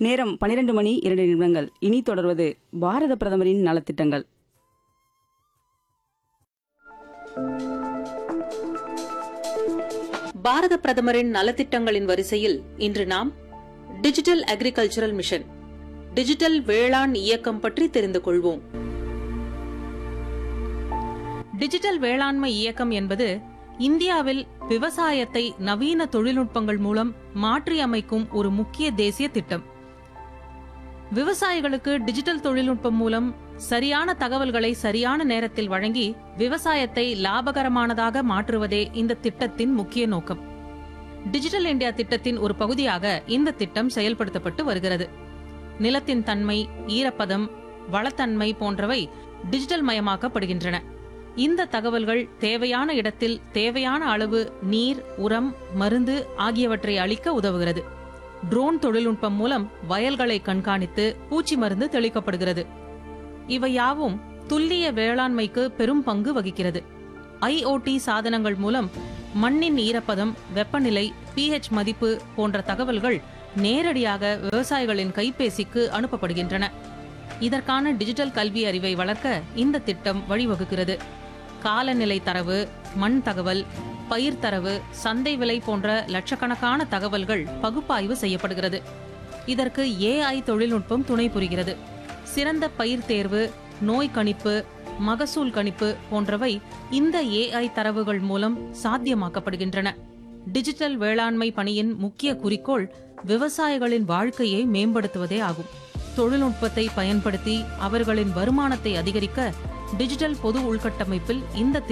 நேரம் பனிரெண்டு மணி இரண்டு நிமிடங்கள் இனி தொடர்வது பாரத பிரதமரின் நலத்திட்டங்கள் பாரத பிரதமரின் நலத்திட்டங்களின் வரிசையில் இன்று நாம் டிஜிட்டல் அக்ரிகல்ச்சரல் மிஷன் டிஜிட்டல் வேளாண் இயக்கம் பற்றி தெரிந்து கொள்வோம் டிஜிட்டல் வேளாண்மை இயக்கம் என்பது இந்தியாவில் விவசாயத்தை நவீன தொழில்நுட்பங்கள் மூலம் மாற்றியமைக்கும் ஒரு முக்கிய தேசிய திட்டம் விவசாயிகளுக்கு டிஜிட்டல் தொழில்நுட்பம் மூலம் சரியான தகவல்களை சரியான நேரத்தில் வழங்கி விவசாயத்தை லாபகரமானதாக மாற்றுவதே இந்த திட்டத்தின் முக்கிய நோக்கம் டிஜிட்டல் இந்தியா திட்டத்தின் ஒரு பகுதியாக இந்த திட்டம் செயல்படுத்தப்பட்டு வருகிறது நிலத்தின் தன்மை ஈரப்பதம் வளத்தன்மை போன்றவை டிஜிட்டல் மயமாக்கப்படுகின்றன இந்த தகவல்கள் தேவையான இடத்தில் தேவையான அளவு நீர் உரம் மருந்து ஆகியவற்றை அளிக்க உதவுகிறது ட்ரோன் தொழில்நுட்பம் மூலம் வயல்களை கண்காணித்து பூச்சி மருந்து தெளிக்கப்படுகிறது இவை யாவும் துல்லிய வேளாண்மைக்கு பெரும் பங்கு வகிக்கிறது ஐஓடி சாதனங்கள் மூலம் மண்ணின் ஈரப்பதம் வெப்பநிலை pH மதிப்பு போன்ற தகவல்கள் நேரடியாக விவசாயிகளின் கைபேசிக்கு அனுப்பப்படுகின்றன இதற்கான டிஜிட்டல் கல்வி அறிவை வளர்க்க இந்த திட்டம் வழிவகுக்கிறது காலநிலை தரவு மண் தகவல் பயிர் தரவு சந்தை விலை போன்ற லட்சக்கணக்கான தகவல்கள் பகுப்பாய்வு செய்யப்படுகிறது இதற்கு ஏஐ தொழில்நுட்பம் துணை புரிகிறது சிறந்த பயிர் தேர்வு நோய் கணிப்பு மகசூல் கணிப்பு போன்றவை இந்த ஏஐ தரவுகள் மூலம் சாத்தியமாக்கப்படுகின்றன டிஜிட்டல் வேளாண்மை பணியின் முக்கிய குறிக்கோள் விவசாயிகளின் வாழ்க்கையை மேம்படுத்துவதே ஆகும் தொழில்நுட்பத்தை பயன்படுத்தி அவர்களின் வருமானத்தை அதிகரிக்க டிஜிட்டல் பொது உள்கட்டமைப்பில் இந்த